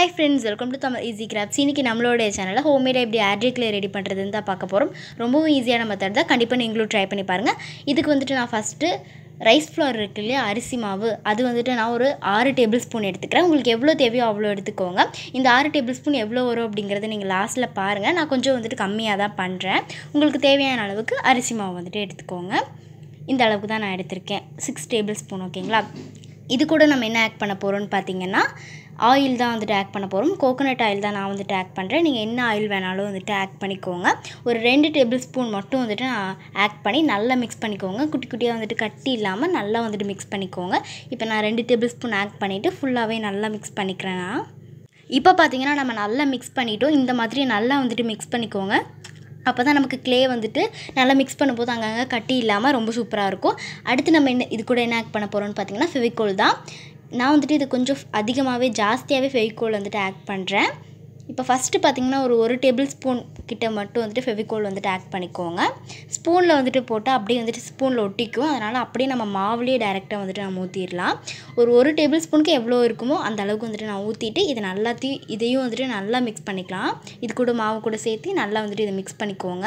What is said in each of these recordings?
hi friends welcome to Tamil easy crafts இன்றைக்கி நம்மளோட சேனலில் ஹோம்மேடாக எப்படி ஆட்ரிக்ல ரெடி பண்ணுறதுன்னு தான் பார்க்க போகிறோம் ரொம்பவும் ஈஸியான மெத்தட் தான் கண்டிப்பாக நீங்களும் ட்ரை பண்ணி பாருங்கள் இதுக்கு வந்துட்டு நான் ஃபஸ்ட்டு ரைஸ் ஃப்ளவர் இருக்கு இல்லையா அரிசி மாவு அது வந்துட்டு நான் ஒரு ஆறு டேபிள் ஸ்பூன் எடுத்துக்கிறேன் உங்களுக்கு எவ்வளோ தேவையோ அவ்வளோ எடுத்துக்கோங்க இந்த ஆறு டேபிள் ஸ்பூன் எவ்வளோ வரும் அப்படிங்கிறத நீங்கள் லாஸ்ட்டில் பாருங்கள் நான் கொஞ்சம் வந்துட்டு கம்மியாக தான் பண்ணுறேன் உங்களுக்கு தேவையான அளவுக்கு அரிசி மாவு வந்துட்டு எடுத்துக்கோங்க இந்த அளவுக்கு தான் நான் எடுத்திருக்கேன் சிக்ஸ் டேபிள் ஸ்பூன் ஓகேங்களா இது கூட நம்ம என்ன ஆட் பண்ண போகிறோம்னு பார்த்தீங்கன்னா ஆயில் தான் வந்துட்டு ஆட் பண்ண போகிறோம் கோகோனட் ஆயில் தான் நான் வந்துட்டு ஆட் பண்ணுறேன் நீங்கள் என்ன ஆயில் வேணாலும் வந்துட்டு ஆட் பண்ணிக்கோங்க ஒரு ரெண்டு டேபிள் ஸ்பூன் மட்டும் வந்துட்டு நான் ஆட் பண்ணி நல்லா மிக்ஸ் பண்ணிக்கோங்க குட்டி குட்டியாக வந்துட்டு கட்டி இல்லாமல் நல்லா வந்துட்டு மிக்ஸ் பண்ணிக்கோங்க இப்போ நான் ரெண்டு டேபிள் ஸ்பூன் ஆட் பண்ணிவிட்டு ஃபுல்லாகவே நல்லா மிக்ஸ் பண்ணிக்கிறேன் நான் இப்போ பார்த்தீங்கன்னா நம்ம நல்லா மிக்ஸ் பண்ணிட்டோம் இந்த மாதிரி நல்லா வந்துட்டு மிக்ஸ் பண்ணிக்கோங்க அப்போ தான் நமக்கு க்ளே வந்துட்டு நல்லா மிக்ஸ் பண்ணும்போது அங்கங்கே கட்டி இல்லாமல் ரொம்ப சூப்பராக இருக்கும் அடுத்து நம்ம என்ன இது கூட என்ன ஆட் பண்ண போகிறோம்னு பார்த்தீங்கன்னா ஃபெவிகோல் தான் நான் வந்துட்டு இது கொஞ்சம் அதிகமாகவே ஜாஸ்தியாகவே ஃபெவிகோல் வந்துட்டு ஆட் பண்ணுறேன் இப்போ ஃபஸ்ட்டு பார்த்தீங்கன்னா ஒரு ஒரு டேபிள் ஸ்பூன் கிட்ட மட்டும் வந்துட்டு ஃபெவிகோல் வந்துட்டு ஆட் பண்ணிக்கோங்க ஸ்பூனில் வந்துட்டு போட்டால் அப்படியே வந்துட்டு ஸ்பூனில் ஒட்டிக்கும் அதனால் அப்படியே நம்ம மாவுலேயே டேரெக்டாக வந்துட்டு நம்ம ஊற்றிடலாம் ஒரு ஒரு டேபிள் ஸ்பூனுக்கு எவ்வளோ இருக்குமோ அந்த அளவுக்கு வந்துட்டு நான் ஊற்றிட்டு இதை நல்லாத்தையும் இதையும் வந்துட்டு நல்லா மிக்ஸ் பண்ணிக்கலாம் இது கூட மாவு கூட சேர்த்து நல்லா வந்துட்டு இதை மிக்ஸ் பண்ணிக்கோங்க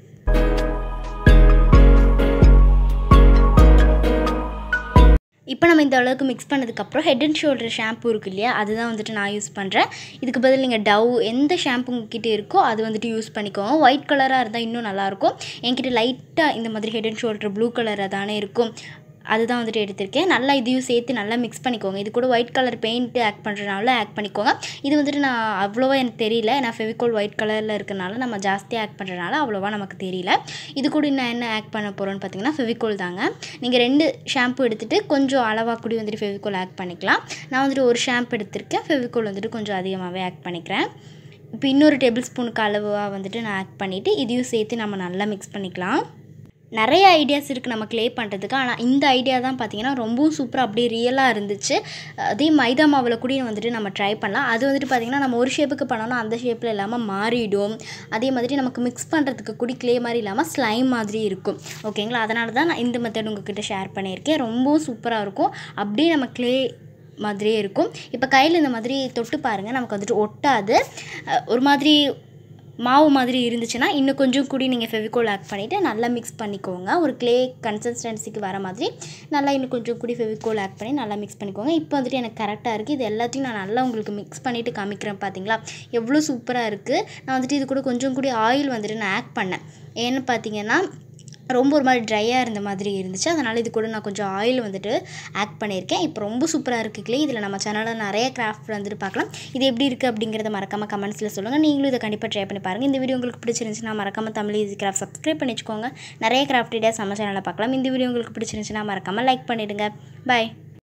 இப்போ நம்ம இந்த அளவுக்கு மிக்ஸ் பண்ணதுக்கப்புறம் ஹெட் அண்ட் ஷோல்டர் ஷாம்பு இருக்கு இல்லையா அதுதான் வந்துட்டு நான் யூஸ் பண்ணுறேன் இதுக்கு பதில் நீங்கள் டவ் எந்த ஷாம்பு உங்ககிட்ட இருக்கோ அது வந்துட்டு யூஸ் பண்ணிக்கோங்க ஒயிட் கலராக இருந்தால் இன்னும் நல்லாயிருக்கும் என்கிட்ட லைட்டாக இந்த மாதிரி ஹெட் அண்ட் ஷோல்டர் ப்ளூ கலராக தானே இருக்கும் அதுதான் வந்துட்டு எடுத்திருக்கேன் நல்லா இதையும் சேர்த்து நல்லா மிக்ஸ் பண்ணிக்கோங்க இது கூட ஒயிட் கலர் பெயிண்ட்டு ஆட் பண்ணுறதுனால ஆட் பண்ணிக்கோங்க இது வந்துட்டு நான் அவ்வளோவா எனக்கு தெரியல நான் ஃபெவிகோல் ஒயிட் கலரில் இருக்கனால நம்ம ஜாஸ்தியாக ஆட் பண்ணுறதுனால அவ்வளோவா நமக்கு தெரியல இது கூட நான் என்ன ஆட் பண்ண போகிறோன்னு பார்த்தீங்கன்னா ஃபெவிகோல் தாங்க நீங்கள் ரெண்டு ஷாம்பு எடுத்துகிட்டு கொஞ்சம் அளவாக கூடி வந்துட்டு ஃபெவிகோல் ஆட் பண்ணிக்கலாம் நான் வந்துட்டு ஒரு ஷாம்பு எடுத்திருக்கேன் ஃபெவிகோல் வந்துட்டு கொஞ்சம் அதிகமாகவே ஆட் பண்ணிக்கிறேன் இப்போ இன்னொரு டேபிள் ஸ்பூனுக்கு அளவாக வந்துட்டு நான் ஆட் பண்ணிவிட்டு இதையும் சேர்த்து நம்ம நல்லா மிக்ஸ் பண்ணிக்கலாம் நிறைய ஐடியாஸ் இருக்குது நம்ம க்ளே பண்ணுறதுக்கு ஆனால் இந்த ஐடியா தான் பார்த்திங்கன்னா ரொம்பவும் சூப்பராக அப்படியே ரியலாக இருந்துச்சு அதே மைதா மாவில் கூட வந்துட்டு நம்ம ட்ரை பண்ணலாம் அது வந்துட்டு பார்த்திங்கன்னா நம்ம ஒரு ஷேப்புக்கு பண்ணோம்னா அந்த ஷேப்பில் இல்லாமல் மாறிடும் அதே மாதிரி நமக்கு மிக்ஸ் பண்ணுறதுக்கு கூட க்ளே மாதிரி இல்லாமல் ஸ்லைம் மாதிரி இருக்கும் ஓகேங்களா அதனால தான் நான் இந்த மெத்தட் உங்ககிட்ட ஷேர் பண்ணியிருக்கேன் ரொம்பவும் சூப்பராக இருக்கும் அப்படியே நம்ம க்ளே மாதிரியே இருக்கும் இப்போ கையில் இந்த மாதிரி தொட்டு பாருங்கள் நமக்கு வந்துட்டு ஒட்டாது ஒரு மாதிரி மாவு மாதிரி இருந்துச்சுன்னா இன்னும் கொஞ்சம் கூடி நீங்கள் ஃபெவிகோல் ஆட் பண்ணிவிட்டு நல்லா மிக்ஸ் பண்ணிக்கோங்க ஒரு க்ளே கன்சிஸ்டன்சிக்கு வர மாதிரி நல்லா இன்னும் கொஞ்சம் கூடி ஃபெவிகோல் ஆட் பண்ணி நல்லா மிக்ஸ் பண்ணிக்கோங்க இப்போ வந்துட்டு எனக்கு கரெக்டாக இருக்குது இது எல்லாத்தையும் நான் நல்லா உங்களுக்கு மிக்ஸ் பண்ணிவிட்டு காமிக்கிறேன் பார்த்தீங்களா எவ்வளோ சூப்பராக இருக்குது நான் வந்துட்டு இது கூட கொஞ்சம் கூடி ஆயில் வந்துட்டு நான் ஆட் பண்ணேன் ஏன்னு பார்த்தீங்கன்னா ரொம்ப ஒரு மாதிரி ட்ரையாக இருந்த மாதிரி இருந்துச்சு அதனால் இது கூட நான் கொஞ்சம் ஆயில் வந்துட்டு ஆட் பண்ணியிருக்கேன் இப்போ ரொம்ப சூப்பராக இருக்குங்களே இதில் நம்ம சேனலில் நிறைய கிராஃப்ட் வந்துட்டு பார்க்கலாம் இது எப்படி இருக்குது அப்படிங்கிறத மறக்காமல் கமெண்ட்ஸில் சொல்லுங்கள் நீங்களும் இதை கண்டிப்பாக ட்ரை பண்ணி பாருங்கள் இந்த வீடியோ உங்களுக்கு பிடிச்சிருந்துச்சுன்னா மறக்காமல் தமிழ் ஈஸி கிராஃப்ட் சப்ஸ்கிரைப் பண்ணி வச்சுக்கோங்க நிறைய கிராஃப்ட் ஐடியாஸ் நம்ம சேனலில் பார்க்கலாம் இந்த வீடியோ உங்களுக்கு பிடிச்சிருந்துச்சுன்னா மறக்காமல் லைக் பண்ணிவிடுங்க பாய்